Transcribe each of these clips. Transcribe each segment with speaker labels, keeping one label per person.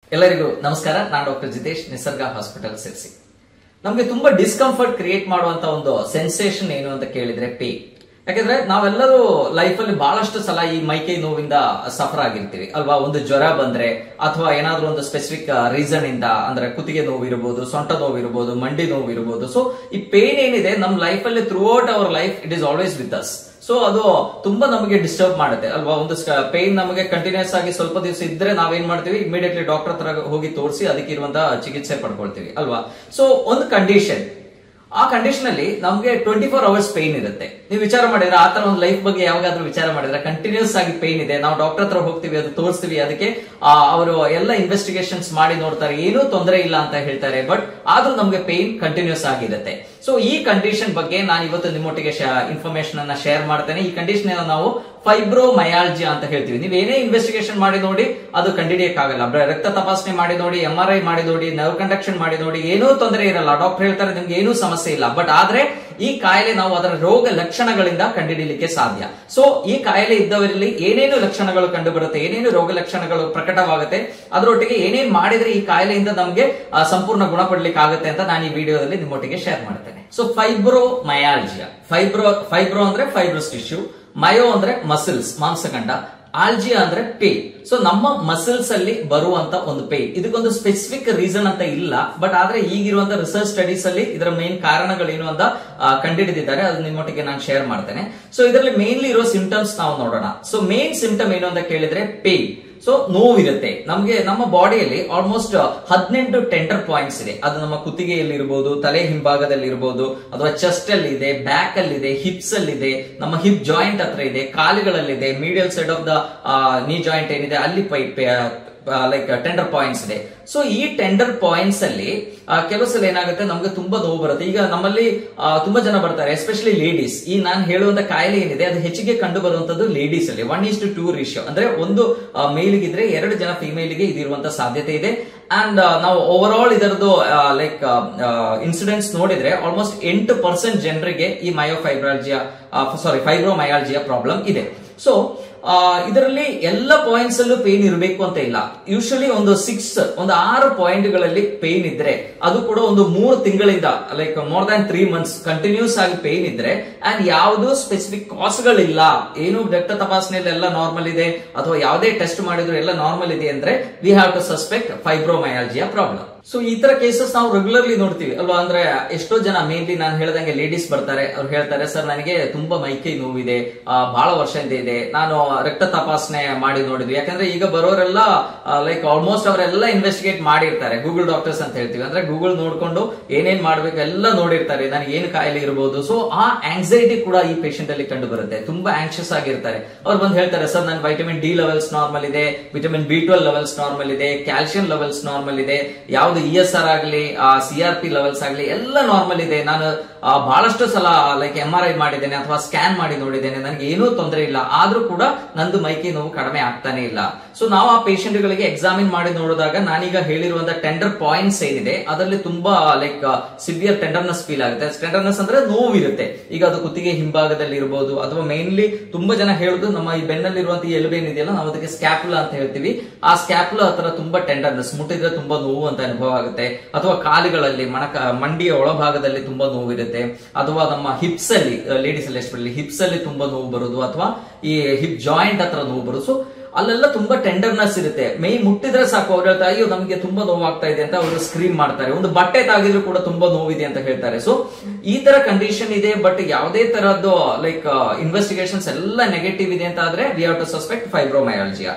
Speaker 1: ಎಲ್ಲರಿಗೂ ನಮಸ್ಕಾರ ನಾನು ಡಾಕ್ಟರ್ ಜಿತೇಶ್ ನಿಸರ್ಗ ಹಾಸ್ಪಿಟಲ್ ಸಿರ್ಸಿ ನಮಗೆ ತುಂಬಾ ಡಿಸ್ಕಂಫರ್ಟ್ ಕ್ರಿಯೇಟ್ ಮಾಡುವಂತ ಒಂದು ಸೆನ್ಸೇಷನ್ ಏನು ಅಂತ ಕೇಳಿದ್ರೆ ಪೇ ಯಾಕಂದ್ರೆ ನಾವೆಲ್ಲರೂ ಲೈಫ್ ಅಲ್ಲಿ ಬಹಳಷ್ಟು ಸಲ ಈ ಮೈಕೈ ನೋವಿಂದ ಸಫರ್ ಆಗಿರ್ತೀವಿ ಅಲ್ವಾ ಒಂದು ಜ್ವರ ಬಂದ್ರೆ ಅಥವಾ ಏನಾದ್ರೂ ಒಂದು ಸ್ಪೆಸಿಫಿಕ್ ರೀಸನ್ ಇಂದ ಅಂದ್ರೆ ಕುತ್ತಿಗೆ ನೋವು ಇರಬಹುದು ಸೊಂಟ ನೋವು ಇರಬಹುದು ಮಂಡಿ ನೋವು ಇರಬಹುದು ಸೊ ಈ ಪೇನ್ ಏನಿದೆ ನಮ್ಮ ಲೈಫ್ ಅಲ್ಲಿ throughout our life it is always with us so ಅದು ತುಂಬಾ ನಮಗೆ ಡಿಸ್ಟರ್ಬ್ ಮಾಡುತ್ತೆ ಅಲ್ವಾ ಒಂದು ಪೇನ್ ನಮಗೆ ಕಂಟಿನ್ಯೂಸ್ ಆಗಿ ಸ್ವಲ್ಪ ದಿವಸ ಇದ್ರೆ ನಾವೇನ್ ಮಾಡ್ತೀವಿ ಇಮಿಡಿಯೇಟ್ಲಿ ಡಾಕ್ಟರ್ ಹತ್ರ ಹೋಗಿ ತೋರಿಸಿ ಅದಕ್ಕೆ ಇರುವಂತಹ ಚಿಕಿತ್ಸೆ ಪಡ್ಕೊಳ್ತೀವಿ ಅಲ್ವಾ ಸೊ ಒಂದು ಕಂಡೀಷನ್ ಆ ಕಂಡೀಷನ್ ಅಲ್ಲಿ ನಮಗೆ ಟ್ವೆಂಟಿ ಫೋರ್ ಅವರ್ಸ್ ಪೇನ್ ಇರುತ್ತೆ ನೀವು ವಿಚಾರ ಮಾಡಿದ್ರೆ ಆ ತರ ಒಂದು ಲೈಫ್ ಬಗ್ಗೆ ಯಾವಾಗಾದ್ರೂ ವಿಚಾರ ಮಾಡಿದ್ರೆ ಕಂಟಿನ್ಯೂಸ್ ಆಗಿ ಪೇನ್ ಇದೆ ನಾವು ಡಾಕ್ಟರ್ ಹತ್ರ ಹೋಗ್ತೀವಿ ಅದು ತೋರಿಸ್ತೀವಿ ಅದಕ್ಕೆ ಅವರು ಎಲ್ಲ ಇನ್ವೆಸ್ಟಿಗೇಷನ್ಸ್ ಮಾಡಿ ನೋಡ್ತಾರೆ ಏನೂ ತೊಂದರೆ ಇಲ್ಲ ಅಂತ ಹೇಳ್ತಾರೆ ಬಟ್ ಆದ್ರೂ ನಮಗೆ ಪೇನ್ ಕಂಟಿನ್ಯೂಸ್ ಆಗಿರುತ್ತೆ ಸೊ ಈ ಕಂಡೀಷನ್ ಬಗ್ಗೆ ನಾನು ಇವತ್ತು ನಿಮ್ಮೊಟ್ಟಿಗೆ ಇನ್ಫಾರ್ಮೇಶನ್ ಅನ್ನ ಶೇರ್ ಮಾಡ್ತೇನೆ ಈ ಕಂಡೀಷನ್ ನಾವು ಫೈಬ್ರೋ ಮಯಾಲ್ಜಿಯಾ ಅಂತ ಹೇಳ್ತೀವಿ ನೀವು ಏನೇ ಇನ್ವೆಸ್ಟಿಗೇಷನ್ ಮಾಡಿ ನೋಡಿ ಅದು ಕಂಡಿಡಿಯಕ್ಕಾಗಲ್ಲ ರಕ್ತ ತಪಾಸಣೆ ಮಾಡಿ ನೋಡಿ ಎಂ ಆರ್ ಐ ಮಾಡಿ ನೋಡಿ ನರ್ವ್ ಕಂಡಕ್ಷನ್ ಮಾಡಿ ನೋಡಿ ಏನೂ ತೊಂದರೆ ಇರಲ್ಲ ಡಾಕ್ಟರ್ ಹೇಳ್ತಾರೆ ನಿಮ್ಗೆ ಏನೂ ಸಮಸ್ಯೆ ಇಲ್ಲ ಬಟ್ ಆದ್ರೆ ಈ ಕಾಯಿಲೆ ನಾವು ಅದರ ರೋಗ ಲಕ್ಷಣಗಳಿಂದ ಕಂಡುಹಿಡಿಯಲಿಕ್ಕೆ ಸಾಧ್ಯ ಸೊ ಈ ಕಾಯಿಲೆ ಇದ್ದವರಲ್ಲಿ ಏನೇನು ಲಕ್ಷಣಗಳು ಕಂಡು ಬರುತ್ತೆ ಏನೇನು ರೋಗ ಲಕ್ಷಣಗಳು ಪ್ರಕಟವಾಗುತ್ತೆ ಅದರೊಟ್ಟಿಗೆ ಏನೇನ್ ಮಾಡಿದ್ರೆ ಈ ಕಾಯಿಲೆಯಿಂದ ನಮಗೆ ಆ, ಸಂಪೂರ್ಣ ಗುಣಪಡ್ಲಿಕ್ಕೆ ಆಗುತ್ತೆ ಅಂತ ನಾನು ಈ ವಿಡಿಯೋದಲ್ಲಿ ನಿಮ್ಮೊಟ್ಟಿಗೆ ಶೇರ್ ಮಾಡ್ತೇನೆ so fibromyalgia fibro fibro ಅಂದ್ರೆ ಫೈಬ್ರೋಸ್ ಟಿಶ್ಯೂ ಮಯೋ ಅಂದ್ರೆ ಮಸಿಲ್ಸ್ ಮಾಂಸಖಂಡ ಆಲ್ಜಿಯಾ ಅಂದ್ರೆ ಪೇನ್ ಸೊ ನಮ್ಮ ಮಸಿಲ್ಸ್ ಅಲ್ಲಿ ಬರುವಂತ ಒಂದು ಪೇನ್ ಇದಕ್ಕೊಂದು ಸ್ಪೆಸಿಫಿಕ್ ರೀಸನ್ ಅಂತ ಇಲ್ಲ ಬಟ್ ಆದ್ರೆ ಈಗಿರುವಂತ ರಿಸರ್ಚ್ ಸ್ಟಡೀಸ್ ಅಲ್ಲಿ ಇದರ ಮೇನ್ ಕಾರಣಗಳೇನು ಅಂತ ಆ, ಕಂಡುಹಿಡಿದಿದ್ದಾರೆ ಅದು ನಿಮ್ಮೊಟ್ಟಿಗೆ ನಾನು ಶೇರ್ ಮಾಡ್ತೇನೆ ಸೊ ಇದರಲ್ಲಿ ಮೇನ್ಲಿ ಇರೋ ಸಿಂಟಮ್ಸ್ ನಾವು ನೋಡೋಣ ಸೊ ಮೇನ್ ಸಿಂಟಮ್ ಏನು ಅಂತ ಕೇಳಿದ್ರೆ ಪೇನ್ ಸೊ ನೋವಿರುತ್ತೆ ನಮಗೆ ನಮ್ಮ ಬಾಡಿಯಲ್ಲಿ ಆಲ್ಮೋಸ್ಟ್ ಹದಿನೆಂಟು ಟೆಂಡರ್ ಪಾಯಿಂಟ್ಸ್ ಇದೆ ಅದು ನಮ್ಮ ಕುತ್ತಿಗೆಯಲ್ಲಿ ಇರಬಹುದು ತಲೆ ಹಿಂಭಾಗದಲ್ಲಿ ಇರಬಹುದು ಅಥವಾ ಚೆಸ್ಟ್ ಅಲ್ಲಿ ಇದೆ ಬ್ಯಾಕ್ ಅಲ್ಲಿ ಇದೆ ಹಿಪ್ಸ್ ಅಲ್ಲಿ ಇದೆ ನಮ್ಮ ಹಿಪ್ ಜಾಯಿಂಟ್ ಹತ್ರ ಇದೆ ಕಾಲುಗಳಲ್ಲಿದೆ medial side of the knee joint ಏನಿದೆ ಅಲ್ಲಿ ಪೈಪ್ ಲೈಕ್ ಟೆಂಡರ್ ಪಾಯಿಂಟ್ಸ್ ಇದೆ ಸೊ ಈ ಟೆಂಡರ್ ಪಾಯಿಂಟ್ಸ್ ಅಲ್ಲಿ ಆ, ಕೆಲವು ಸಲ ಏನಾಗುತ್ತೆ ನಮ್ಗೆ ತುಂಬಾ ನೋವು ಬರುತ್ತೆ ಈಗ ನಮ್ಮಲ್ಲಿ ಆ, ತುಂಬಾ ಜನ ಬರ್ತಾರೆ ಎಸ್ಪೆಷಲಿ ಲೇಡೀಸ್ ಈ ನಾನು ಹೇಳುವಂತ ಕಾಯಿಲೆ ಏನಿದೆ ಅದು ಹೆಚ್ಚಿಗೆ ಕಂಡು ಬರುವಂತದ್ದು ಲೇಡೀಸ್ ಅಲ್ಲಿ one is to two ratio ಅಂದ್ರೆ ಒಂದು ಮೇಲ್ ಇದ್ರೆ ಎರಡು ಜನ ಫಿಮೇಲ್ ಗೆ ಇದಿರುವಂತ ಸಾಧ್ಯತೆ ಇದೆ ಅಂಡ್ ನಾವು ಓವರ್ ಆಲ್ ಇದರದ್ದು ಲೈಕ್ ಇನ್ಸಿಡೆಂಟ್ಸ್ ನೋಡಿದ್ರೆ ಆಲ್ಮೋಸ್ಟ್ ಎಂಟು ಪರ್ಸೆಂಟ್ ಜನರಿಗೆ ಈ ಮಯೋಫೈಬ್ರಾಲ್ಜಿಯಾ ಸಾರಿ ಫೈಬ್ರೋಮಯಾಲ್ಜಿಯಾ ಪ್ರಾಬ್ಲಮ್ ಇದೆ ಸೊ ಇದರಲ್ಲಿ ಎಲ್ಲ ಪಾಯಿಂಟ್ಸ್ ಅಲ್ಲೂ ಪೇನ್ ಇರಬೇಕು ಅಂತ ಇಲ್ಲ ಯೂಶಲಿ ಒಂದು ಸಿಕ್ಸ್ ಒಂದು ಆರು ಪಾಯಿಂಟ್ ಗಳಲ್ಲಿ ಪೇನ್ ಇದ್ರೆ ಅದು ಕೂಡ ಒಂದು ಮೂರು ತಿಂಗಳಿಂದ like more than three months continues ಆಗಿ ಪೇನ್ ಇದ್ರೆ ಅಂಡ್ ಯಾವುದು ಸ್ಪೆಸಿಫಿಕ್ ಕಾಸ್ ಗಳಿಲ್ಲ ಏನು ರಕ್ತ ತಪಾಸಣೆಯಲ್ಲಿ ಎಲ್ಲ ನಾರ್ಮಲ್ ಇದೆ ಅಥವಾ ಯಾವುದೇ ಟೆಸ್ಟ್ ಮಾಡಿದ್ರು ಎಲ್ಲ ನಾರ್ಮಲ್ ಇದೆ ಅಂದ್ರೆ we have to suspect fibromyalgia problem so ಈ ತರ ಕೇಸಸ್ ನಾವು ರೆಗ್ಯುಲರ್ಲಿ ನೋಡ್ತೀವಿ ಅಲ್ವಾ ಅಂದ್ರೆ ಎಷ್ಟೋ ಜನ ಮೇನ್ಲಿ ನಾನು ಹೇಳ್ದಂಗೆ ಲೇಡೀಸ್ ಬರ್ತಾರೆ ಅವ್ರು ಹೇಳ್ತಾರೆ ಸರ್ ನನಗೆ ತುಂಬಾ ಮೈಕೈ ನೋವಿದೆ ಆ, ಬಹಳ ವರ್ಷದಿಂದ ಇದೆ ನಾನು ರಕ್ತ ತಪಾಸಣೆ ಮಾಡಿ ನೋಡಿದ್ವಿ ಯಾಕಂದ್ರೆ ಈಗ ಬರೋರೆಲ್ಲ ಲೈಕ್ ಆಲ್ಮೋಸ್ಟ್ ಅವರೆಲ್ಲ ಇನ್ವೆಸ್ಟಿಗೇಟ್ ಮಾಡಿರ್ತಾರೆ ಗೂಗಲ್ ಡಾಕ್ಟರ್ಸ್ ಅಂತ ಹೇಳ್ತೀವಿ ಅಂದ್ರೆ ಗೂಗಲ್ ನೋಡ್ಕೊಂಡು ಏನೇನ್ ಮಾಡ್ಬೇಕು ಎಲ್ಲ ನೋಡಿರ್ತಾರೆ ನನಗೆ ಏನು ಕಾಯಿಲೆ ಇರಬಹುದು ಸೊ ಆ ಆಂಗ್ಸೈಟಿ ಕೂಡ ಈ ಪೇಷಂಟ್ ಅಲ್ಲಿ ಕಂಡು ಬರುತ್ತೆ ತುಂಬಾ ಆಂಕ್ಷಿಯಸ್ ಆಗಿರ್ತಾರೆ ಅವ್ರು ಬಂದು ಹೇಳ್ತಾರೆ ಸರ್ ನನ್ನ ವೈಟಮಿನ್ ಡಿ ಲೆವೆಲ್ಸ್ ನಾರ್ಮಲ್ ಇದೆ vitamin B twelve levels normal ಇದೆ ಕ್ಯಾಲ್ಸಿಯಂ ಲೆವೆಲ್ಸ್ ನಾರ್ಮಲ್ ಇದೆ ಯಾವ್ದು ಇ ಎಸ್ ಆರ್ ಆಗಲಿ ಸಿ ಆರ್ ಪಿ ಲೆವೆಲ್ಸ್ ಆಗಲಿ ಎಲ್ಲ ನಾರ್ಮಲ್ ಇದೆ ನಾನು ಆ, ಬಹಳಷ್ಟು ಸಲ ಲೈಕ್ ಎಂ ಆರ್ ಐ ಮಾಡಿದ್ದೇನೆ ಅಥವಾ ಸ್ಕ್ಯಾನ್ ಮಾಡಿ ನೋಡಿದ್ದೇನೆ ನನಗೆ ಏನೂ ತೊಂದರೆ ಇಲ್ಲ ಆದ್ರೂ ಕೂಡ ನಂದು ಮೈಕೈ ನೋವು ಕಡಿಮೆ ಆಗ್ತಾನೆ ಇಲ್ಲ ಸೊ ನಾವು ಆ patient ಗಳಿಗೆ ಎಕ್ಸಾಮಿನ್ ಮಾಡಿ ನೋಡಿದಾಗ ನಾನೀಗ ಹೇಳಿರುವಂತ ಟೆಂಡರ್ ಪಾಯಿಂಟ್ಸ್ ಏನಿದೆ ಅದರಲ್ಲಿ ತುಂಬಾ ಲೈಕ್ ಸಿವಿಯರ್ ಟೆಂಡರ್ನೆಸ್ ಫೀಲ್ ಆಗುತ್ತೆ ಟೆಂಡರ್ನೆಸ್ ಅಂದ್ರೆ ನೋವಿರುತ್ತೆ ಈಗ ಅದು ಕುತ್ತಿಗೆ ಹಿಂಭಾಗದಲ್ಲಿ ಇರಬಹುದು ಅಥವಾ ಮೇನ್ಲಿ ತುಂಬಾ ಜನ ಹೇಳುದು ನಮ್ಮ ಈ ಬೆನ್ನಲ್ಲಿರುವಂತ ಈ ಎಲುಬು ಇದೆಯಲ್ಲ ನಾವು ಅದಕ್ಕೆ ಸ್ಕ್ಯಾಪುಲ ಅಂತ ಹೇಳ್ತೀವಿ ಆ ಸ್ಕ್ಯಾಪುಲ ಹತ್ರ ತುಂಬಾ ಟೆಂಡರ್ನೆಸ್ ಮುಟ್ಟಿದ್ರೆ ತುಂಬಾ ನೋವು ಅಂತ ಅನುಭವ ಆಗುತ್ತೆ ಅಥವಾ ಕಾಲುಗಳಲ್ಲಿ ಮಣಕ ಮಂಡಿಯ ಒಳಭಾಗದಲ್ಲಿ ತುಂಬಾ ನೋವು ಇರುತ್ತೆ ಅಥವಾ ನಮ್ಮ ಹಿಪ್ಸ್ ಅಲ್ಲಿ ಲೇಡೀಸ್ ಅಲ್ಲಿ ಎಸ್ಪೆಷಲಿ ಹಿಪ್ಸ್ ಅಲ್ಲಿ ತುಂಬಾ ನೋವು ಬರುದು ಅಥವಾ ಈ ಹಿಪ್ ಜಾಯಿಂಟ್ ಹತ್ರ ನೋವು ಬರುದು ಸೊ ಅಲ್ಲೆಲ್ಲ ತುಂಬಾ ಟೆಂಡರ್ನೆಸ್ ಇರುತ್ತೆ ಮೈ ಮುಟ್ಟಿದ್ರೆ ಸಾಕು ಅವ್ರು ಹೇಳ್ತಾರೆ ಅಯ್ಯೋ ನಮಗೆ ತುಂಬಾ ನೋವಾಗ್ತಾ ಇದೆ ಅಂತ ಅವರು ಸ್ಕ್ರೀನ್ ಮಾಡ್ತಾರೆ ಒಂದು ಬಟ್ಟೆ ತಾಗಿದ್ರು ಕೂಡ ತುಂಬಾ ನೋವಿದೆ ಅಂತ ಹೇಳ್ತಾರೆ ಸೊ ಈ ತರ ಕಂಡೀಷನ್ ಇದೆ ಬಟ್ ಯಾವುದೇ ತರದ್ದು ಲೈಕ್ ಇನ್ವೆಸ್ಟಿಗೇಷನ್ಸ್ ಎಲ್ಲ ನೆಗೆಟಿವ್ ಇದೆ ಅಂತ ಆದ್ರೆ we have to suspect fibromyalgia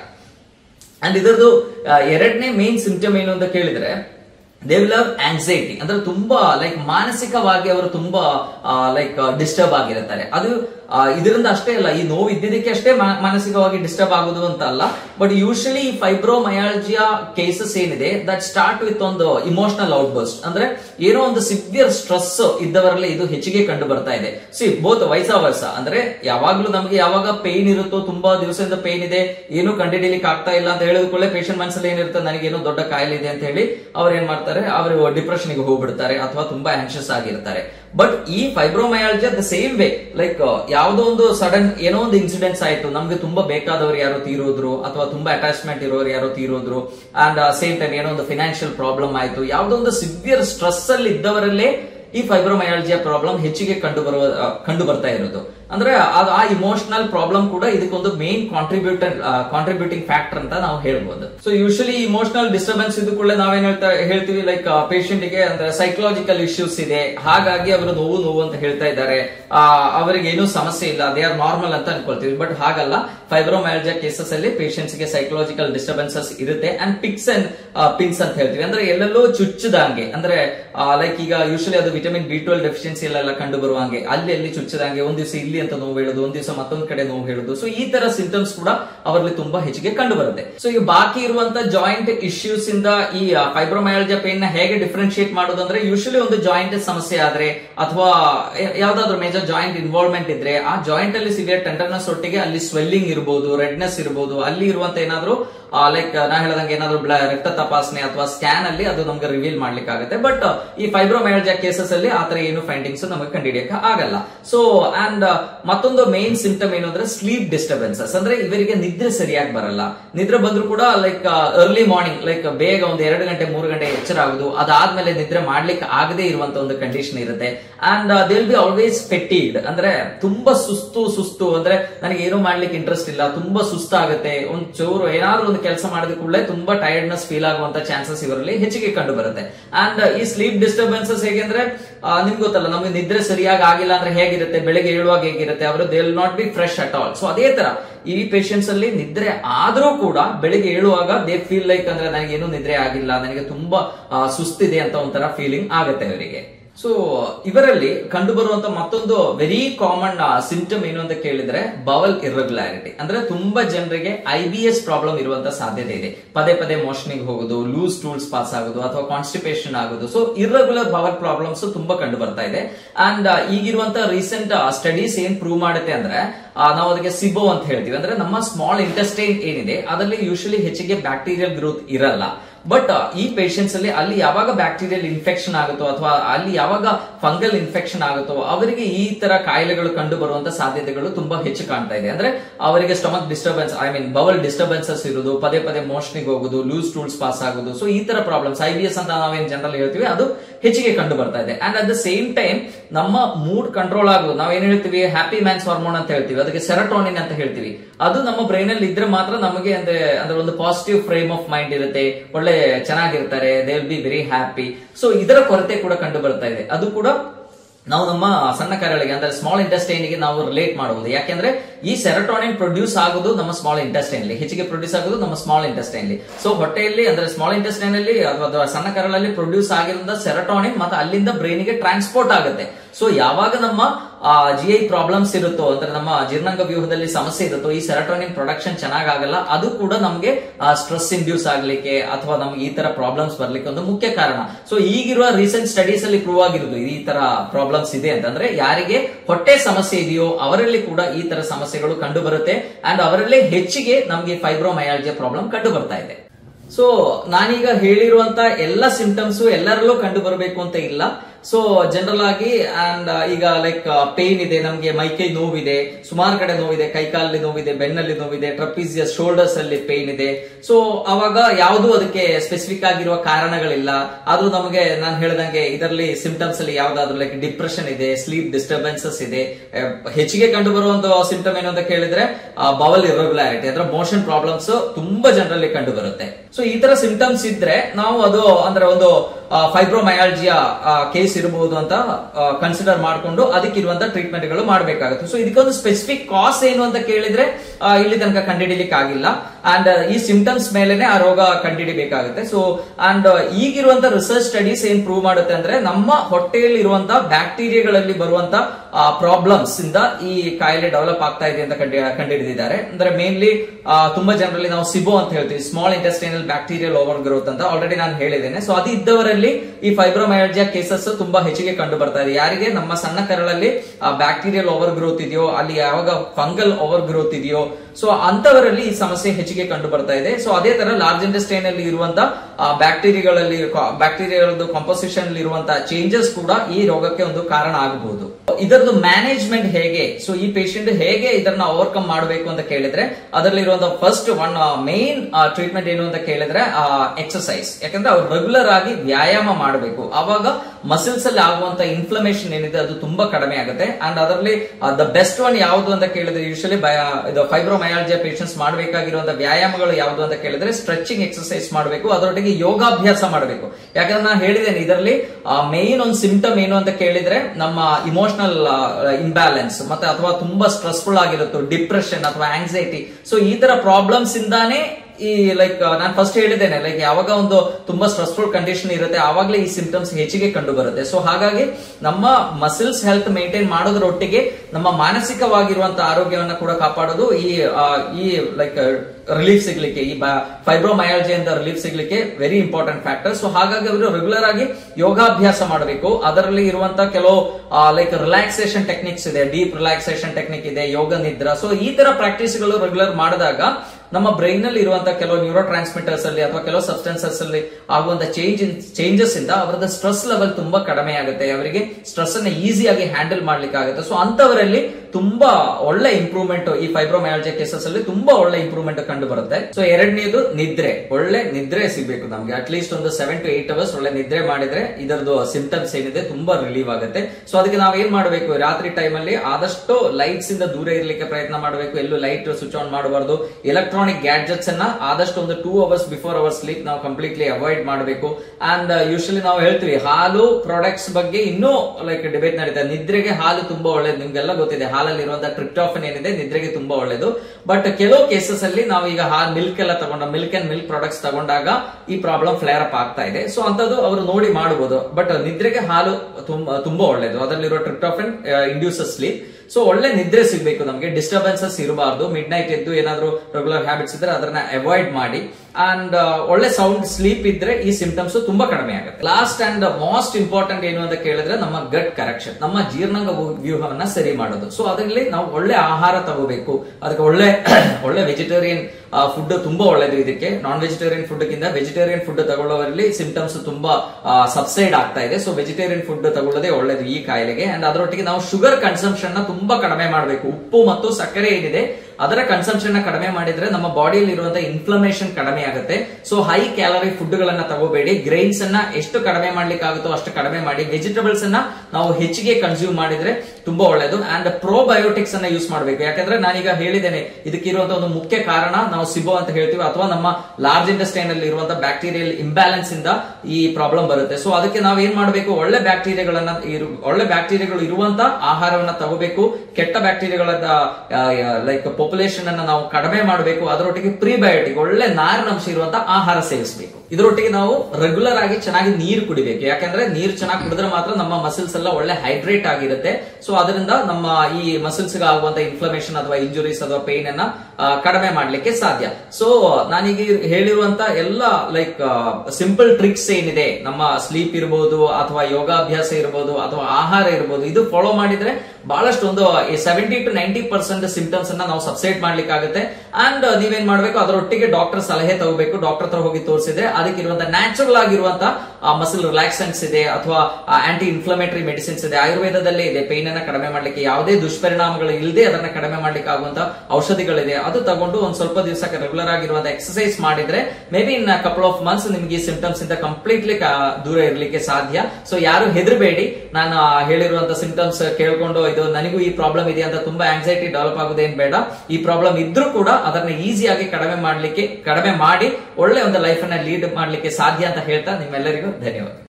Speaker 1: and ಇದರದ್ದು ಎರಡನೇ ಮೇನ್ ಸಿಂಪ್ಟಮ್ ಏನು ಅಂತ ಕೇಳಿದ್ರೆ ದೇ ವಿಲ್ ಹವ್ ಆಂಗ್ಸೈಟಿ ಅಂದ್ರೆ ತುಂಬಾ ಲೈಕ್ ಮಾನಸಿಕವಾಗಿ ಅವರು ತುಂಬಾ ಲೈಕ್ ಡಿಸ್ಟರ್ಬ್ ಆಗಿರುತ್ತಾರೆ ಅದು ಆ, ಇದರಿಂದ ಅಷ್ಟೇ ಅಲ್ಲ ಈ ನೋವು ಇದ್ದಿದ್ದಕ್ಕೆ ಅಷ್ಟೇ ಮಾ- ಮಾನಸಿಕವಾಗಿ ಡಿಸ್ಟರ್ಬ್ ಆಗುದು ಅಂತ ಅಲ್ಲ ಬಟ್ ಯೂಶಲಿ ಫೈಬ್ರೋಮಯಾಲ್ಜಿಯಾ ಕೇಸಸ್ ಏನಿದೆ ದಟ್ ಸ್ಟಾರ್ಟ್ ವಿತ್ ಒಂದು ಇಮೋಷನಲ್ ಔಟ್ಬರ್ಸ್ಟ್ ಅಂದ್ರೆ ಏನೋ ಒಂದು ಸಿವಿಯರ್ ಸ್ಟ್ರೆಸ್ ಇದ್ದವರಲ್ಲಿ ಇದು ಹೆಚ್ಚಿಗೆ ಕಂಡು ಬರ್ತಾ ಇದೆ ಸಿ ಬೋತ್ ವೈಸ ವರ್ಸ ಅಂದ್ರೆ ಯಾವಾಗ್ಲೂ ನಮಗೆ ಯಾವಾಗ ಪೇನ್ ಇರುತ್ತೋ ತುಂಬಾ ದಿವಸದಿಂದ ಪೇನ್ ಇದೆ ಏನು ಕಂಡುಹಿಡಿಯಲಿಕ್ಕೆ ಆಗ್ತಾ ಇಲ್ಲ ಅಂತ ಹೇಳಿದ ಕೂಡಲೇ ಪೇಷಂಟ್ ಮನಸ್ಸಲ್ಲಿ ಏನಿರುತ್ತೆ ನನಗೇನೋ ದೊಡ್ಡ ಕಾಯಿಲೆ ಇದೆ ಅಂತ ಹೇಳಿ ಅವ್ರು ಏನ್ ಮಾಡ್ತಾರೆ ಅವರು ಡಿಪ್ರೆಷನ್ ಗೆ ಹೋಗ್ಬಿಡ್ತಾರೆ ಅಥವಾ ತುಂಬಾ ಆಂಕ್ಷಿಯಸ್ ಆಗಿರ್ತಾರೆ ಬಟ್ ಈ fibromyalgia the same way like ಯಾವುದೋ ಒಂದು ಸಡನ್ ಏನೋ ಒಂದು ಇನ್ಸಿಡೆಂಟ್ಸ್ ಆಯ್ತು ನಮ್ಗೆ ತುಂಬಾ ಬೇಕಾದವರು ಯಾರೋ ತೀರೋದ್ರು ಅಥವಾ ತುಂಬಾ ಅಟ್ಯಾಚ್ಮೆಂಟ್ ಇರೋರು ಯಾರೋ ತೀರೋದ್ರು ಅಂಡ್ ಸೇಮ್ ಟೈಮ್ ಏನೋ ಒಂದು ಫಿನಾನ್ಷಿಯಲ್ ಪ್ರಾಬ್ಲಮ್ ಆಯ್ತು ಯಾವುದೋ ಒಂದು ಸಿವಿಯರ್ ಸ್ಟ್ರೆಸ್ ಅಲ್ಲಿ ಇದ್ದವರಲ್ಲೇ ಈ ಫೈಬ್ರೋಮಯಾಲಜಿಯಾ ಪ್ರಾಬ್ಲಮ್ ಹೆಚ್ಚಿಗೆ ಕಂಡು ಬರುವ ಆ, ಕಂಡು ಬರ್ತಾ ಇರೋದು ಅಂದ್ರೆ ಅದು ಆ ಇಮೋಷನಲ್ ಪ್ರಾಬ್ಲಮ್ ಕೂಡ ಇದಕ್ಕೊಂದು ಮೇನ್ ಕಾಂಟ್ರಿಬ್ಯೂಟರ್ ಕಾಂಟ್ರಿಬ್ಯೂಟಿಂಗ್ ಫ್ಯಾಕ್ಟರ್ ಅಂತ ನಾವು ಹೇಳ್ಬೋದು ಸೊ ಯೂಶಲಿ ಇಮೋಷನಲ್ ಡಿಸ್ಟರ್ಬೆನ್ಸ್ ಇದು ಕೂಡ ನಾವೇನ್ ಹೇಳ್ತಾ ಹೇಳ್ತೀವಿ ಲೈಕ್ ಪೇಷಂಟ್ ಗೆ ಅಂದ್ರೆ ಸೈಕಲಾಜಿಕಲ್ ಇಶ್ಯೂಸ್ ಇದೆ ಹಾಗಾಗಿ ಅವರು ನೋವು ನೋವು ಅಂತ ಹೇಳ್ತಾ ಇದ್ದಾರೆ ಆ, ಅವರಿಗೆ ಏನೂ ಸಮಸ್ಯೆ ಇಲ್ಲ ದೇ ಆರ್ ನಾರ್ಮಲ್ ಅಂತ ಅನ್ಕೊಳ್ತೀವಿ ಬಟ್ ಹಾಗಲ್ಲ ಫೈಬ್ರೋಮಯಾಲಜಿಯಾ ಕೇಸಸ್ ಅಲ್ಲಿ ಪೇಷಂಟ್ಸ್ ಗೆ ಸೈಕಲಾಜಿಕಲ್ ಡಿಸ್ಟರ್ಬೆನ್ಸಸ್ ಇರುತ್ತೆ ಅಂಡ್ ಪಿಕ್ಸ್ ಅಂಡ್ ಪಿನ್ಸ್ ಅಂತ ಹೇಳ್ತೀವಿ ಅಂದ್ರೆ ಎಲ್ಲೆಲ್ಲೋ ಚುಚ್ಚದಂಗೆ ಅಂದ್ರೆ ಲೈಕ್ ಈಗ ಯೂಶಲಿ ಅದು ವಿಟಮಿನ್ ಬಿ ಟ್ವೆಲ್ ಡೆಫಿಷಿಯನ್ಸಿ ಎಲ್ಲ ಕಂಡು ಬರುವಂಗೆ ಅಲ್ಲಿ ಅಲ್ಲಿ ಚುಚ್ಚದಂಗೆ ಒಂದ್ ದಿವಸ ಇಲ್ಲಿ ಅಂತ ನೋವು ಹೇಳುದು ಒಂದ್ ದಿವಸ ಮತ್ತೊಂದ್ ಕಡೆ ನೋವು ಹೇಳುದು ಸೊ ಈ ತರ ಸಿಂಟಮ್ಸ್ ಕೂಡ ಅವರಲ್ಲಿ ತುಂಬಾ ಹೆಚ್ಚಿಗೆ ಕಂಡು ಬರುತ್ತೆ ಸೊ ಈಗ ಬಾಕಿ ಇರುವಂತ ಜಾಯಿಂಟ್ ಇಶ್ಯೂಸ್ ಇಂದ ಈ ಫೈಬ್ರೋಮಯಾಲಜಿಯಾ ಪೇನ್ ನ ಹೇಗೆ ಡಿಫ್ರೆನ್ಶಿಯೇಟ್ ಮಾಡೋದು ಅಂದ್ರೆ ಯೂಶಲಿ ಒಂದು ಜಾಯಿಂಟ್ ಸಮಸ್ಯೆ ಆದ್ರೆ ಅಥವಾ ಯಾವ್ದಾದ್ರು ಮೇಜರ್ ಜಾಯಿಂಟ್ ಇನ್ವಾಲ್ವ್ಮೆಂಟ್ ಇದ್ರೆ ಆ ಜಾಯಿಂಟ್ ಅಲ್ಲಿ ಸಿವಿಯರ್ ಟೆಂಡರ್ನೆಸ್ ಒಟ್ಟಿಗೆ ಅಲ್ಲಿ ಸ್ವೆಲ್ಲಿಂಗ್ ಇರಬಹುದು ರೆಡ್ನೆಸ್ ಇರಬಹುದು ಅಲ್ಲಿ ಇರುವಂತ ಏನಾದ್ರು ಲೈಕ್ ನಾ ಹೇಳದಂಗೆ ಏನಾದ್ರು ಬ್ಲ- ರಕ್ತ ತಪಾಸಣೆ ಅಥವಾ ಸ್ಕ್ಯಾನ್ ಅಲ್ಲಿ ಅದು ನಮ್ಗೆ ರಿವೀಲ್ ಮಾಡ್ಲಿಕ್ಕೆ ಆಗುತ್ತೆ ಬಟ್ ಈ ಫೈಬ್ರೋಮಯಾಲಜಿಯಾ ಕೇಸಸ್ ಅಲ್ಲಿ ಆತರ ಏನು ಫೈಂಡಿಂಗ್ಸ್ ನಮಗೆ ಕಂಡುಹಿಡಿಯಕ್ಕೆ ಆಗಲ್ಲ ಸೊ ಅಂಡ್ ಮತ್ತೊಂದು ಮೇನ್ ಸಿಂಪ್ಟಮ್ ಏನು ಅಂದ್ರೆ ಸ್ಲೀಪ್ ಡಿಸ್ಟರ್ಬೆನ್ಸಸ್ ಅಂದ್ರೆ ಇವರಿಗೆ ನಿದ್ರೆ ಸರಿಯಾಗಿ ಬರಲ್ಲ ನಿದ್ರೆ ಬಂದ್ರು ಕೂಡ ಲೈಕ್ ಅರ್ಲಿ ಮಾರ್ನಿಂಗ್ ಲೈಕ್ ಬೇಗ ಒಂದು ಎರಡು ಗಂಟೆ ಮೂರು ಗಂಟೆ ಎಚ್ಚರ ಆಗುದು ಅದಾದ್ಮೇಲೆ ನಿದ್ರೆ ಮಾಡ್ಲಿಕ್ಕೆ ಆಗದೆ ಇರುವಂತ ಒಂದು ಕಂಡೀಷನ್ ಇರುತ್ತೆ and they will be always fatigued ಅಂದ್ರೆ ತುಂಬಾ ಸುಸ್ತು ಸುಸ್ತು ಅಂದ್ರೆ ನನಗೆ ಏನು ಮಾಡ್ಲಿಕ್ಕೆ ಇಂಟ್ರೆಸ್ಟ್ ಇಲ್ಲ ತುಂಬಾ ಸುಸ್ತಾಗುತ್ತೆ ಒಂದ್ ಚೂರು ಏನಾದ್ರು ಒಂದು ಕೆಲಸ ಮಾಡಿದ ಕೂಡಲೇ ತುಂಬಾ ಟೈರ್ಡ್ನೆಸ್ ಫೀಲ್ ಆಗುವಂತ ಚಾನ್ಸಸ್ ಇವರಲ್ಲಿ ಹೆಚ್ಚಿಗೆ ಕಂಡು ಬರುತ್ತೆ ಅಂಡ್ ಈ ಸ್ಲೀಪ್ ಡಿಸ್ಟರ್ಬೆನ್ಸಸ್ ಹೇಗೆಂದ್ರೆ ಆ, ನಿಮ್ಗೆ ಗೊತ್ತಲ್ಲ ನಮ್ಗೆ ನಿದ್ರೆ ಸರಿಯಾಗಿ ಆಗಿಲ್ಲ ಅಂದ್ರೆ ಹೇಗಿರುತ್ತೆ ಬೆಳಿಗ್ಗೆ ಏಳುವಾಗ ಹೇಗಿರುತ್ತೆ ಅವರು they will not be fresh at all so ಅದೇ ತರ ಈ ಪೇಷಂಟ್ಸ್ ಅಲ್ಲಿ ನಿದ್ರೆ ಆದ್ರೂ ಕೂಡ ಬೆಳಿಗ್ಗೆ ಏಳುವಾಗ ದೇ ಫೀಲ್ ಲೈಕ್ ಅಂದ್ರೆ ನನಗೆ ಏನು ನಿದ್ರೆ ಆಗಿಲ್ಲ ನನಗೆ ತುಂಬಾ ಆ, ಸುಸ್ತಿದೆ ಅಂತ ಒಂಥರ ಫೀಲಿಂಗ್ ಆಗುತ್ತೆ ಅವರಿಗೆ ಸೊ ಇವರಲ್ಲಿ ಕಂಡು ಬರುವಂತ ಮತ್ತೊಂದು ವೆರಿ ಕಾಮನ್ ಸಿಂಟಮ್ ಏನು ಅಂತ ಕೇಳಿದ್ರೆ ಬವಲ್ ಇರ್ರೆಗ್ಯುಲಾರಿಟಿ ಅಂದ್ರೆ ತುಂಬಾ ಜನರಿಗೆ ಐ ಬಿ ಎಸ್ ಪ್ರಾಬ್ಲಮ್ ಇರುವಂತ ಸಾಧ್ಯತೆ ಇದೆ ಪದೇ ಪದೇ ಮೋಷನಿಗೆ ಹೋಗೋದು ಲೂಸ್ ಟೂಲ್ಸ್ ಪಾಸ್ ಆಗೋದು ಅಥವಾ ಕಾನ್ಸ್ಟಿಪೇಷನ್ ಆಗೋದು ಸೊ ಇರ್ರೆಗ್ಯುಲರ್ ಬವಲ್ ಪ್ರಾಬ್ಲಮ್ಸ್ ತುಂಬಾ ಕಂಡು ಬರ್ತಾ ಇದೆ ಅಂಡ್ ಈಗಿರುವಂತ ರೀಸೆಂಟ್ ಸ್ಟಡೀಸ್ ಏನ್ ಪ್ರೂವ್ ಮಾಡುತ್ತೆ ಅಂದ್ರೆ ಆ, ನಾವು ಅದಕ್ಕೆ ಸಿಬೋ ಅಂತ ಹೇಳ್ತೀವಿ ಅಂದ್ರೆ ನಮ್ಮ ಸ್ಮಾಲ್ ಇಂಟೆಸ್ಟೈನ್ ಏನಿದೆ ಅದರಲ್ಲಿ ಯೂಶಲಿ ಹೆಚ್ಚಿಗೆ ಬ್ಯಾಕ್ಟೀರಿಯಲ್ ಗ್ರೋತ್ ಇರಲ್ಲ ಬಟ್ ಈ ಪೇಷಂಟ್ಸ್ ಅಲ್ಲಿ ಅಲ್ಲಿ ಯಾವಾಗ ಬ್ಯಾಕ್ಟೀರಿಯಲ್ ಇನ್ಫೆಕ್ಷನ್ ಆಗುತ್ತೋ ಅಥವಾ ಅಲ್ಲಿ ಯಾವಾಗ ಫಂಗಲ್ ಇನ್ಫೆಕ್ಷನ್ ಆಗುತ್ತೋ ಅವರಿಗೆ ಈ ತರ ಕಾಯಿಲೆಗಳು ಕಂಡು ಬರುವಂತ ಸಾಧ್ಯತೆಗಳು ತುಂಬಾ ಹೆಚ್ಚು ಕಾಣ್ತಾ ಇದೆ ಅಂದ್ರೆ ಅವರಿಗೆ stomach disturbance I mean bowel disturbances ಇರುವುದು ಪದೇ ಪದೇ ಮೋಷನಿಗೆ ಹೋಗುದು ಲೂಸ್ ಟೂಲ್ಸ್ ಪಾಸ್ ಆಗುದು ಸೊ ಈ ತರ ಪ್ರಾಬ್ಲಮ್ಸ್ ಐ ಬಿ ಎಸ್ ಅಂತ ನಾವೇನ್ ಜನರಲ್ ಹೇಳ್ತೀವಿ ಅದು ಹೆಚ್ಚಿಗೆ ಕಂಡು ಬರ್ತಾ ಇದೆ and at the same time ನಮ್ಮ ಮೂಡ್ ಕಂಟ್ರೋಲ್ ಆಗುದು ನಾವೇನ್ ಹೇಳ್ತೀವಿ ಹ್ಯಾಪಿ ಮ್ಯಾನ್ಸ್ ಹಾರ್ಮೋನ್ ಅಂತ ಹೇಳ್ತೀವಿ ಅದಕ್ಕೆ ಸೆರಟೋನಿನ್ ಅಂತ ಹೇಳ್ತೀವಿ ಅದು ನಮ್ಮ ಬ್ರೈನ್ ಅಲ್ಲಿ ಇದ್ರೆ ಮಾತ್ರ ನಮಗೆ ಅಂದ್ರೆ ಅಂದ್ರೆ ಒಂದು ಪಾಸಿಟಿವ್ ಫ್ರೇಮ್ ಆಫ್ ಮೈಂಡ್ ಇರುತ್ತೆ ಒಳ್ಳೆ ಚೆನ್ನಾಗಿರ್ತಾರೆ they will be very happy so ಇದರ ಕೊರತೆ ಕೂಡ ಕಂಡು ಬರ್ತಾ ಇದೆ ಅದು ಕೂಡ ನಾವು ನಮ್ಮ ಸಣ್ಣ ಕರಳಿಗೆ ಅಂದ್ರೆ ಸ್ಮಾಲ್ ಇಂಟೆಸ್ಟೈನ್ ಗೆ ನಾವು ರಿಲೇಟ್ ಮಾಡಬಹುದು ಯಾಕೆಂದ್ರೆ ಈ ಸೆರಟೋನಿನ್ ಪ್ರೊಡ್ಯೂಸ್ ಆಗೋದು ನಮ್ಮ ಸ್ಮಾಲ್ ಇಂಟೆಸ್ಟೈನ್ ಅಲ್ಲಿ ಹೆಚ್ಚಿಗೆ ಪ್ರೊಡ್ಯೂಸ್ ಆಗೋದು ನಮ್ಮ ಸ್ಮಾಲ್ ಇಂಟೆಸ್ಟೈನ್ ಅಲ್ಲಿ ಸೊ ಹೊಟ್ಟೆಯಲ್ಲಿ ಅಂದ್ರೆ ಸ್ಮಾಲ್ ಇಂಟೆಸ್ಟೈನ್ ಅಲ್ಲಿ ಅಥವಾ ಅದು ಸಣ್ಣ ಕರಳಲ್ಲಿ ಪ್ರೊಡ್ಯೂಸ್ ಆಗಿರೋದ್ರಿಂದ ಸೆರಟೋನಿನ್ ಮತ್ತೆ ಅಲ್ಲಿಂದ ಬ್ರೈನ್ ಗೆ ಟ್ರಾನ್ಸ್ಪೋರ್ಟ್ ಆಗುತ್ತೆ ಸೊ ಯಾವಾಗ ನಮ್ಮ ಜಿ ಐ ಪ್ರಾಬ್ಲಮ್ಸ್ ಇರುತ್ತೋ ಅಂದ್ರೆ ನಮ್ಮ ಜೀರ್ಣಾಂಗ ವ್ಯೂಹದಲ್ಲಿ ಸಮಸ್ಯೆ ಇರುತ್ತೋ ಈ ಸೆರಟೋನಿನ್ ಪ್ರೊಡಕ್ಷನ್ ಚೆನ್ನಾಗಲ್ಲ ಅದು ಕೂಡ ನಮಗೆ ಸ್ಟ್ರೆಸ್ ಇಂಡ್ಯೂಸ್ ಆಗ್ಲಿಕ್ಕೆ ಅಥವಾ ನಮ್ಗೆ ಈ ತರ ಪ್ರಾಬ್ಲಮ್ಸ್ ಬರ್ಲಿಕ್ಕೆ ಒಂದು ಮುಖ್ಯ ಕಾರಣ ಸೊ ಈಗಿರುವ ರೀಸೆಂಟ್ ಸ್ಟಡೀಸ್ ಅಲ್ಲಿ ಪ್ರೂವ್ ಆಗಿರೋದು ಈ ತರ ಪ್ರಾಬ್ಲಮ್ಸ್ ಇದೆ ಅಂತಂದ್ರೆ ಯಾರಿಗೆ ಹೊಟ್ಟೆ ಸಮಸ್ಯೆ ಇದೆಯೋ ಅವರಲ್ಲಿ ಕೂಡ ಈ ತರ ಸಮಸ್ಯೆಗಳು ಕಂಡು ಬರುತ್ತೆ ಅಂಡ್ ಅವರಲ್ಲೇ ಹೆಚ್ಚಿಗೆ ನಮಗೆ ಫೈಬ್ರೋಮಯಾಲಜಿಯಾ ಪ್ರಾಬ್ಲಮ್ ಕಂಡು ಬರ್ತಾ ಇದೆ ಸೊ ನಾನೀಗ ಹೇಳಿರುವಂತ ಎಲ್ಲ ಸಿಂಟಮ್ಸ್ ಎಲ್ಲರಲ್ಲೂ ಕಂಡು ಬರಬೇಕು ಅಂತ ಇಲ್ಲ ಸೊ ಜನರಲ್ ಆಗಿ ಅಂಡ್ ಈಗ ಲೈಕ್ ಪೇನ್ ಇದೆ ನಮ್ಗೆ ಮೈಕೈ ನೋವಿದೆ ಸುಮಾರು ಕಡೆ ನೋವಿದೆ ಕೈಕಾಲಲ್ಲಿ ನೋವಿದೆ ಬೆನ್ನಲ್ಲಿ ನೋವಿದೆ ಟ್ರಪೀಸಿಯಸ್ ಶೋಲ್ಡರ್ಸ್ ಅಲ್ಲಿ ಪೇನ್ ಇದೆ ಸೊ ಅವಾಗ ಯಾವುದು ಅದಕ್ಕೆ ಸ್ಪೆಸಿಫಿಕ್ ಆಗಿರುವ ಕಾರಣಗಳಿಲ್ಲ ಅದು ನಮಗೆ ನಾನು ಹೇಳ್ದಂಗೆ ಇದರಲ್ಲಿ ಸಿಂಟಮ್ಸ್ ಅಲ್ಲಿ ಯಾವ್ದಾದ್ರು ಲೈಕ್ ಡಿಪ್ರೆಷನ್ ಇದೆ ಸ್ಲೀಪ್ ಡಿಸ್ಟರ್ಬೆನ್ಸಸ್ ಇದೆ ಅಹ್, ಹೆಚ್ಚಿಗೆ ಕಂಡು ಬರುವಂತ ಸಿಂಟಮ್ ಏನು ಅಂತ ಕೇಳಿದ್ರೆ ಬವಲ್ ಇರ್ರೆಗ್ಯುಲಾರಿಟಿ ಅಂದ್ರೆ ಮೋಷನ್ ಪ್ರಾಬ್ಲಮ್ಸ್ ತುಂಬಾ ಜನರಲ್ಲಿ ಕಂಡು ಬರುತ್ತೆ ಸೊ ಈ ತರ ಸಿಂಟಮ್ಸ್ ಇದ್ರೆ ನಾವು ಅದು ಅಂದ್ರೆ ಒಂದು ಫೈಬ್ರೋಮಯಾಲಜಿಯಾ ಕೇಸ್ ಇರಬಹುದು ಅಂತ ಕನ್ಸಿಡರ್ ಮಾಡಿಕೊಂಡು ಅದಕ್ಕಿರುವಂತ ಟ್ರೀಟ್ಮೆಂಟ್ ಗಳು ಮಾಡಬೇಕಾಗುತ್ತೆ ಸೊ ಇದಕ್ಕೊಂದು ಸ್ಪೆಸಿಫಿಕ್ ಕಾಸ್ ಏನು ಅಂತ ಕೇಳಿದ್ರೆ ಆ, ಇಲ್ಲಿ ತನಕ ಕಂಡುಹಿಡಿಲಿಕ್ಕೆ ಆಗಿಲ್ಲ ಅಂಡ್ ಈ ಸಿಂಟಮ್ಸ್ ಮೇಲೆನೆ ಆ ರೋಗ ಕಂಡುಹಿಡಿಬೇಕಾಗುತ್ತೆ ಸೊ ಅಂಡ್ ಈಗಿರುವಂತ ರಿಸರ್ಚ್ ಸ್ಟಡೀಸ್ ಏನ್ ಪ್ರೂವ್ ಮಾಡುತ್ತೆ ಅಂದ್ರೆ ನಮ್ಮ ಹೊಟ್ಟೆಯಲ್ಲಿ ಇರುವಂತ ಬ್ಯಾಕ್ಟೀರಿಯಾಗಳಲ್ಲಿ ಬರುವಂತ ಪ್ರಾಬ್ಲಮ್ಸ್ ಇಂದ ಈ ಕಾಯಿಲೆ ಡೆವಲಪ್ ಆಗ್ತಾ ಇದೆ ಅಂತ ಕಂಡು ಕಂಡುಹಿಡಿದಿದ್ದಾರೆ ಅಂದ್ರೆ ಮೇನ್ಲಿ ತುಂಬಾ ಜನರಲ್ಲಿ ನಾವು ಸಿಬೋ ಅಂತ ಹೇಳ್ತೀವಿ small intestinal bacterial overgrowth ಅಂತ ಆಲ್ರೆಡಿ ನಾನು ಹೇಳಿದ್ದೇನೆ ಸೊ ಅದು ಇದ್ದವರಲ್ಲಿ ಈ ಫೈಬ್ರೋಮಯಾಲಜಿಯಾ ಕೇಸಸ್ ತುಂಬಾ ಹೆಚ್ಚಿಗೆ ಕಂಡು ಬರ್ತಾ ಇದೆ ಯಾರಿಗೆ ನಮ್ಮ ಸಣ್ಣ ಕರಳಲ್ಲಿ ಬ್ಯಾಕ್ಟೀರಿಯಲ್ ಓವರ್ ಗ್ರೋತ್ ಇದೆಯೋ ಅಲ್ಲಿ ಯಾವಾಗ ಫಂಗಲ್ ಓವರ್ ಗ್ರೋತ್ ಇದೆಯೋ ಸೊ ಅಂತವರಲ್ಲಿ ಈ ಸಮಸ್ಯೆ ಹೆಚ್ಚಿಗೆ ಕಂಡು ಬರ್ತಾ ಇದೆ ಸೊ ಅದೇ ತರ ಲಾರ್ಜ್ ಇಂಟೆಸ್ಟೈನ್ ಅಲ್ಲಿ ಇರುವಂತ ಬ್ಯಾಕ್ಟೀರಿಯಾಗಳಲ್ಲಿ ಬ್ಯಾಕ್ಟೀರಿಯಾಗಳದ್ದು ಕಾಂಪೋಸಿಷನ್ ಅಲ್ಲಿ ಇರುವಂತಹ ಚೇಂಜಸ್ ಕೂಡ ಈ ರೋಗಕ್ಕೆ ಒಂದು ಕಾರಣ ಆಗಬಹುದು ಇದರದ್ದು ಮ್ಯಾನೇಜ್ಮೆಂಟ್ ಹೇಗೆ ಸೊ ಈ ಪೇಷಂಟ್ ಹೇಗೆ ಇದನ್ನ ಓವರ್ಕಮ್ ಮಾಡಬೇಕು ಅಂತ ಕೇಳಿದ್ರೆ ಅದರಲ್ಲಿ ಇರುವಂತಹ ಫಸ್ಟ್ ಒನ್ ಮೇನ್ ಟ್ರೀಟ್ಮೆಂಟ್ ಏನು ಅಂತ ಕೇಳಿದ್ರೆ ಎಕ್ಸಸೈಸ್ ಯಾಕಂದ್ರೆ ಅವ್ರು ರೆಗ್ಯುಲರ್ ಆಗಿ ವ್ಯಾಯಾಮ ಮಾಡಬೇಕು ಅವಾಗ ಮಸಿಲ್ಸ್ ಅಲ್ಲಿ ಆಗುವಂತ ಇನ್ಫ್ಲಮೇಷನ್ ಏನಿದೆ ಅದು ತುಂಬಾ ಕಡಿಮೆ ಆಗುತ್ತೆ ಅಂಡ್ ಅದರಲ್ಲಿ ದ ಬೆಸ್ಟ್ ಒನ್ ಯಾವುದು ಅಂತ ಕೇಳಿದ್ರೆ ಯೂಶಲಿ ಇದು ಫೈಬ್ರೋಮಯಾಲಜಿಯಾ ಪೇಷಂಟ್ಸ್ ಮಾಡಬೇಕಾಗಿರುವಂತಹ ವ್ಯಾಯಾಮಗಳು ಯಾವುದು ಅಂತ ಕೇಳಿದ್ರೆ ಸ್ಟ್ರೆಚಿಂಗ್ ಎಕ್ಸಸೈಸ್ ಮಾಡಬೇಕು ಅದರೊಟ್ಟಿಗೆ ಯೋಗಾಭ್ಯಾಸ ಮಾಡಬೇಕು ಯಾಕಂದ್ರೆ ನಾನು ಹೇಳಿದ್ದೇನೆ ಇದರಲ್ಲಿ ಮೇನ್ ಒಂದು ಸಿಂಪ್ಟಮ್ ಏನು ಅಂತ ಕೇಳಿದ್ರೆ ನಮ್ಮ ಇಮೋಷನಲ್ ಇಂಬ್ಯಾಲೆನ್ಸ್ ಮತ್ತೆ ಅಥವಾ ತುಂಬಾ ಸ್ಟ್ರೆಸ್ಫುಲ್ ಆಗಿರುತ್ತೆ ಡಿಪ್ರೆಷನ್ ಅಥವಾ ಆಂಗ್ಸೈಟಿ ಸೊ ಈ ತರ ಪ್ರಾಬ್ಲಮ್ಸ್ ಇಂದಾನೇ ಈ ಲೈಕ್ ನಾನು ಫಸ್ಟ್ ಹೇಳಿದ್ದೇನೆ ಲೈಕ್ ಯಾವಾಗ ಒಂದು ತುಂಬಾ ಸ್ಟ್ರೆಸ್ಫುಲ್ ಕಂಡೀಷನ್ ಇರುತ್ತೆ ಆವಾಗಲೇ ಈ ಸಿಂಪ್ಟಮ್ಸ್ ಹೆಚ್ಚಿಗೆ ಕಂಡು ಬರುತ್ತೆ ಸೊ ಹಾಗಾಗಿ ನಮ್ಮ ಮಸಿಲ್ಸ್ ಹೆಲ್ತ್ ಮೇಂಟೈನ್ ಮಾಡೋದ್ರೊಟ್ಟಿಗೆ ನಮ್ಮ ಮಾನಸಿಕವಾಗಿರುವಂತಹ ಆರೋಗ್ಯವನ್ನ ಕೂಡ ಕಾಪಾಡೋದು ಈ ಆ, ಈ ಲೈಕ್ ರಿಲೀಫ್ ಸಿಗ್ಲಿಕ್ಕೆ ಈ ಫೈಬ್ರೋಮಯಾಲಜಿ ಅಂತ ರಿಲೀಫ್ ಸಿಗ್ಲಿಕ್ಕೆ ವೆರಿ ಇಂಪಾರ್ಟೆಂಟ್ ಫ್ಯಾಕ್ಟರ್ ಸೊ ಹಾಗಾಗಿ ಅವರು ರೆಗ್ಯುಲರ್ ಆಗಿ ಯೋಗಾಭ್ಯಾಸ ಮಾಡಬೇಕು ಅದರಲ್ಲಿ ಇರುವಂತ ಕೆಲವು ಲೈಕ್ ರಿಲ್ಯಾಕ್ಸೇಷನ್ ಟೆಕ್ನಿಕ್ಸ್ ಇದೆ ಡೀಪ್ ರಿಲ್ಯಾಕ್ಸೇಷನ್ ಟೆಕ್ನಿಕ್ ಇದೆ ಯೋಗ ನಿದ್ರಾ ಸೊ ಈ ತರ ಪ್ರಾಕ್ಟೀಸ್ ಗಳು ರೆಗ್ಯುಲರ್ ಮಾಡಿದಾಗ ನಮ್ಮ ಬ್ರೈನ್ ನಲ್ಲಿ ಇರುವಂತಹ ಕೆಲವು ನ್ಯೂರೋ ಟ್ರಾನ್ಸ್ಮಿಟರ್ಸ್ ಅಲ್ಲಿ ಅಥವಾ ಕೆಲವು ಸಬ್ಸ್ಟೆನ್ಸಸ್ ಅಲ್ಲಿ ಆಗುವಂತ ಚೇಂಜ್ ಚೇಂಜಸ್ ಇಂದ ಅವರದ ಸ್ಟ್ರೆಸ್ ಲೆವೆಲ್ ತುಂಬಾ ಕಡಿಮೆ ಆಗುತ್ತೆ ಅವರಿಗೆ ಸ್ಟ್ರೆಸ್ ಅನ್ನ ಈಸಿಯಾಗಿ ಹ್ಯಾಂಡಲ್ ಮಾಡ್ಲಿಕ್ಕೆ ಆಗುತ್ತೆ ಸೊ ಅಂತವರಲ್ಲಿ ತುಂಬಾ ಒಳ್ಳೆ ಇಂಪ್ರೂವ್ಮೆಂಟ್ ಈ ಫೈಬ್ರೋಮಯಾಲಜಿ ಕೇಸಸ್ ಅಲ್ಲಿ ತುಂಬಾ ಒಳ್ಳೆ ಇಂಪ್ರೂವ್ಮೆಂಟ್ ಕಂಡು ಬರುತ್ತೆ ಸೊ ಎರಡನೇದು ನಿದ್ರೆ ಒಳ್ಳೆ ನಿದ್ರೆ ಸಿಗ್ಬೇಕು ನಮ್ಗೆ ಅಟ್ಲೀಸ್ಟ್ ಒಂದು ಸೆವೆನ್ ಟು ಏಟ್ ಅವರ್ಸ್ ಒಳ್ಳೆ ನಿದ್ರೆ ಮಾಡಿದ್ರೆ ಇದರದ್ದು ಸಿಂಪ್ಟಮ್ಸ್ ಏನಿದೆ ತುಂಬಾ ರಿಲೀವ್ ಆಗುತ್ತೆ ಸೊ ಅದಕ್ಕೆ ನಾವ್ ಏನ್ ಮಾಡಬೇಕು ರಾತ್ರಿ ಟೈಮ್ ಅಲ್ಲಿ ಆದಷ್ಟು ಲೈಟ್ಸ್ ಇಂದ ದೂರ ಇರ್ಲಿಕ್ಕೆ ಪ್ರಯತ್ನ ಮಾಡಬೇಕು ಎಲ್ಲೂ ಲೈಟ್ ಸ್ವಿಚ್ ಆನ್ ಮಾಡಬಾರ್ದು ಎಲೆಕ್ಟ್ರಾನಿಕ್ ಗ್ಯಾಡ್ಜೆಟ್ಸ್ ಅನ್ನ ಆದಷ್ಟು ಒಂದು two hours before our sleep ನಾವು ಕಂಪ್ಲೀಟ್ಲಿ ಅವಾಯ್ಡ್ ಮಾಡಬೇಕು ಅಂಡ್ ಯೂಶಲಿ ನಾವು ಹೇಳ್ತೀವಿ ಹಾಲು ಪ್ರಾಡಕ್ಟ್ಸ್ ಬಗ್ಗೆ ಇನ್ನೂ ಲೈಕ್ ಡಿಬೇಟ್ ನಡೀತಾ ಇದೆ ನಿದ್ರೆಗೆ ಹಾಲು ತುಂಬಾ ಒಳ್ಳೇದು ನಿಮ್ಗೆಲ್ಲ ಗೊತ್ತಿದೆ ಹಾಲಲ್ಲಿ ಇರುವಂತಹ ಟ್ರಿಪ್ಟಾಫನ್ ಏನಿದೆ ನಿದ್ರೆಗೆ ತುಂಬಾ ಒಳ್ಳೇದು ಬಟ್ ಕೆಲವು ಕೇಸಸ್ ಅಲ್ಲಿ ನಾವು ಈಗ ಹಾಲ್ ಮಿಲ್ಕ್ ಎಲ್ಲ ತಗೊಂಡ ಮಿಲ್ಕ್ ಅಂಡ್ ಮಿಲ್ಕ್ ಪ್ರಾಡಕ್ಟ್ಸ್ ತಗೊಂಡಾಗ ಈ ಪ್ರಾಬ್ಲಮ್ ಫ್ಲೇರ್ ಅಪ್ ಆಗ್ತಾ ಇದೆ ಸೊ ಅಂತದ್ದು ಅವರು ನೋಡಿ ಮಾಡಬಹುದು ಬಟ್ ನಿದ್ರೆಗೆ ಹಾಲು ತುಂಬಾ ತುಂಬಾ ಒಳ್ಳೇದು ಅದರಲ್ಲಿರೋ ಟ್ರಿಪ್ಟಾಫನ್ ಇಂಡ್ಯೂಸಸ್ ಸ್ಲೀಪ್ ಸೊ ಒಳ್ಳೆ ನಿದ್ರೆ ಸಿಗ್ಬೇಕು ನಮಗೆ ಡಿಸ್ಟರ್ಬೆನ್ಸಸ್ ಇರಬಾರ್ದು ಮಿಡ್ ನೈಟ್ ಎದ್ದು ಏನಾದ್ರು ರೆಗ್ಯುಲರ್ ಹ್ಯಾಬಿಟ್ಸ್ ಇದ್ರೆ ಅದನ್ನ ಅವಾಯ್ಡ್ ಮಾಡಿ ಅಂಡ್ ಒಳ್ಳೆ ಸೌಂಡ್ ಸ್ಲೀಪ್ ಇದ್ರೆ ಈ ಸಿಂಪ್ಟಮ್ಸ್ ತುಂಬಾ ಕಡಿಮೆ ಆಗುತ್ತೆ ಲಾಸ್ಟ್ ಅಂಡ್ ಮೋಸ್ಟ್ ಇಂಪಾರ್ಟೆಂಟ್ ಏನು ಅಂತ ಕೇಳಿದ್ರೆ ನಮ್ಮ ಗಟ್ ಕರೆಕ್ಷನ್ ನಮ್ಮ ಜೀರ್ಣಾಂಗ ವ್ಯೂಹವನ್ನ ಸರಿ ಮಾಡೋದು ಸೊ ಅದರಲ್ಲಿ ನಾವು ಒಳ್ಳೆ ಆಹಾರ ತಗೋಬೇಕು ಅದಕ್ಕೆ ಒಳ್ಳೆ ಒಳ್ಳೆ ವೆಜಿಟೇರಿಯನ್ ಫುಡ್ ತುಂಬಾ ಒಳ್ಳೇದು ಇದಕ್ಕೆ ನಾನ್ ವೆಜಿಟೇರಿಯನ್ ಫುಡ್ ಗಿಂತ ವೆಜಿಟೇರಿಯನ್ ಫುಡ್ ತಗೊಳ್ಳೋವರಲ್ಲಿ ಸಿಂಪ್ಟಮ್ಸ್ ತುಂಬಾ ಸಬ್ಸೈಡ್ ಆಗ್ತಾ ಇದೆ ಸೊ ವೆಜಿಟೇರಿಯನ್ ಫುಡ್ ತಗೊಳ್ಳೋದೇ ಒಳ್ಳೇದು ಈ ಕಾಯಿಲೆಗೆ ಅಂಡ್ ಅದರೊಟ್ಟಿಗೆ ನಾವು ಶುಗರ್ ಕನ್ಸಂಪ್ಷನ್ ನ ತುಂಬಾ ಕಡಿಮೆ ಮಾಡಬೇಕು ಉಪ್ಪು ಮತ್ತು ಸಕ್ಕರೆ ಏನಿದೆ ಅದರ ಕನ್ಸಂಪ್ಷನ್ ನ ಕಡಿಮೆ ಮಾಡಿದ್ರೆ ನಮ್ಮ ಬಾಡಿಯಲ್ಲಿ ಇರುವಂತಹ ಇನ್ಫ್ಲಮೇಷನ್ ಕಡಿಮೆ ಆಗುತ್ತೆ ಸೊ ಹೈ ಕ್ಯಾಲರಿ ಫುಡ್ ಗಳನ್ನ ತಗೋಬೇಡಿ ಗ್ರೈನ್ಸ್ ಅನ್ನ ಎಷ್ಟು ಕಡಿಮೆ ಮಾಡ್ಲಿಕ್ಕೆ ಆಗುತ್ತೋ ಅಷ್ಟು ಕಡಿಮೆ ಮಾಡಿ ವೆಜಿಟೇಬಲ್ಸ್ ಅನ್ನ ನಾವು ಹೆಚ್ಚಿಗೆ ಕನ್ಸ್ಯೂಮ್ ಮಾಡಿದ್ರೆ ತುಂಬಾ ಒಳ್ಳೇದು ಅಂಡ್ ಪ್ರೋಬಯೋಟಿಕ್ಸ್ ಅನ್ನ ಯೂಸ್ ಮಾಡಬೇಕು ಯಾಕಂದ್ರೆ ನಾನೀಗ ಹೇಳಿದ್ದೇನೆ ಇದಕ್ಕಿರುವಂತಹ ಒಂದು ಮುಖ್ಯ ಕಾರಣ ನಾವು ಸಿಬೋ ಅಂತ ಹೇಳ್ತೀವಿ ಅಥವಾ ನಮ್ಮ ಲಾರ್ಜ್ ಇಂಟೆಸ್ಟೈನ್ ಅಲ್ಲಿ ಇರುವಂತಹ ಬ್ಯಾಕ್ಟೀರಿಯಲ್ ಇಂಬ್ಯಾಲೆನ್ಸ್ ಇಂದ ಈ ಪ್ರಾಬ್ಲಮ್ ಬರುತ್ತೆ ಸೊ ಅದಕ್ಕೆ ನಾವು ಏನ್ ಮಾಡಬೇಕು ಒಳ್ಳೆ ಬ್ಯಾಕ್ಟೀರಿಯಾಗಳನ್ನ ಇರು- ಒಳ್ಳೆ ಬ್ಯಾಕ್ಟೀರಿಯಾಗಳು ಇರುವಂತ ಆಹಾರವನ್ನ ತಗೋಬೇಕು ಕೆಟ್ಟ ಬ್ಯಾಕ್ಟೀರಿಯಾಗಳನ್ನ ಲೈಕ್ ಪಾಪ್ಯುಲೇಷನ್ ಅನ್ನ ನಾವು ಕಡಿಮೆ ಮಾಡಬೇಕು ಅದರೊಟ್ಟಿಗೆ ಪ್ರಿಬಯೋಟಿಕ್ ಒಳ್ಳೆ ನಾರಿನಂಶ ಇರುವಂತ ಆಹಾರ ಸೇವಿಸಬೇಕು ಇದರೊಟ್ಟಿಗೆ ನಾವು ರೆಗ್ಯುಲರ್ ಆಗಿ ಚೆನ್ನಾಗಿ ನೀರು ಕುಡಿಬೇಕು ಯಾಕಂದ್ರೆ ನೀರು ಚೆನ್ನಾಗಿ ಕುಡಿದ್ರೆ ಮಾತ್ರ ನಮ್ಮ ಮಸಿಲ್ಸ್ ಎಲ್ಲ ಒಳ್ಳೆ ಹೈಡ್ರೇಟ್ ಆಗಿರುತ್ತೆ ಸೊ ಅದರಿಂದ ನಮ್ಮ ಈ ಮಸಿಲ್ಸ್ ಆಗುವಂತ ಇನ್ಫ್ಲಮೇಷನ್ ಅಥವಾ ಇಂಜುರೀಸ್ ಅಥವಾ ಪೇನ್ ಅನ್ನ ಆ, ಕಡಿಮೆ ಮಾಡ್ಲಿಕ್ಕೆ ಸಾಧ್ಯ ಸೊ ನಾನೀಗ ಹೇಳಿರುವಂತ ಎಲ್ಲ ಲೈಕ್ ಸಿಂಪಲ್ ಟ್ರಿಕ್ಸ್ ಏನಿದೆ ನಮ್ಮ ಸ್ಲೀಪ್ ಇರಬಹುದು ಅಥವಾ ಯೋಗಾಭ್ಯಾಸ ಇರಬಹುದು ಅಥವಾ ಆಹಾರ ಇರಬಹುದು ಇದು ಫಾಲೋ ಮಾಡಿದ್ರೆ ಬಹಳಷ್ಟು ಒಂದು seventy to ninety percent symptoms ಅನ್ನ ನಾವು ಸಬ್ಸೈಡ್ ಮಾಡ್ಲಿಕ್ಕೆ ಆಗುತ್ತೆ ಅಂಡ್ ನೀವೇನ್ ಮಾಡ್ಬೇಕು ಅದರೊಟ್ಟಿಗೆ ಡಾಕ್ಟರ್ ಸಲಹೆ ತಗೋಬೇಕು ಡಾಕ್ಟರ್ ಹತ್ರ ಹೋಗಿ ತೋರಿಸಿದ್ರೆ ಅದಕ್ಕಿರುವಂತ ನ್ಯಾಚುರಲ್ ಆಗಿರುವಂತ ಮಸಲ್ ರಿಲ್ಯಾಕ್ಸೆಂಟ್ಸ್ ಇದೆ ಅಥವಾ ಆಂಟಿ ಇನ್ಫ್ಲಮೇಟರಿ ಮೆಡಿಸಿನ್ಸ್ ಇದೆ ಆಯುರ್ವೇದದಲ್ಲೇ ಇದೆ ಪೇನ್ ಅನ್ನ ಕಡಿಮೆ ಮಾಡ್ಲಿಕ್ಕೆ ಯಾವುದೇ ದುಷ್ಪರಿಣಾಮಗಳು ಇಲ್ಲದೆ ಅದನ್ನ ಕಡಿಮೆ ಮಾಡ್ಲಿಕ್ಕೆ ಆಗುವಂತ ಔಷಧಿಗಳಿದೆ ಅದು ತಗೊಂಡು ಒಂದ್ ಸ್ವಲ್ಪ ದಿವಸಕ್ಕೆ ರೆಗ್ಯುಲರ್ ಆಗಿರುವಂತ ಎಕ್ಸರ್ಸೈಸ್ ಮಾಡಿದ್ರೆ maybe in couple of months ನಿಮ್ಗೆ ಈ ಸಿಂಪ್ಟಮ್ಸ್ ಇಂದ ಕಂಪ್ಲೀಟ್ಲಿ ದೂರ ಇರ್ಲಿಕ್ಕೆ ಸಾಧ್ಯ ಸೊ ಯಾರು ಹೆದರಬೇಡಿ ನಾನು ಆ, ಹೇಳಿರುವಂತ ಸಿಂಪ್ಟಮ್ಸ್ ಕೇಳ್ಕೊಂಡು ಇದು ನನಗೂ ಈ ಪ್ರಾಬ್ಲಮ್ ಇದೆ ಅಂತ ತುಂಬಾ ಆಂಗ್ಸೈಟಿ ಡೆವಲಪ್ ಆಗೋದೇನ್ ಬೇಡ ಈ ಪ್ರಾಬ್ಲಮ್ ಇದ್ರೂ ಕೂಡ ಅದನ್ನ ಈಸಿಯಾಗಿ ಕಡಿಮೆ ಮಾಡ್ಲಿಕ್ಕೆ ಕಡಿಮೆ ಮಾಡಿ ಒಳ್ಳೆ ಒಂದು ಲೈಫ್ ಅನ್ನ ಲೀಡ್ ಮಾಡ್ಲಿಕ್ಕೆ ಸಾಧ್ಯ ಅಂತ ಹೇಳ್ತಾ ನಿಮ್ಮೆಲ್ಲರಿಗೂ ಧನ್ಯವಾದ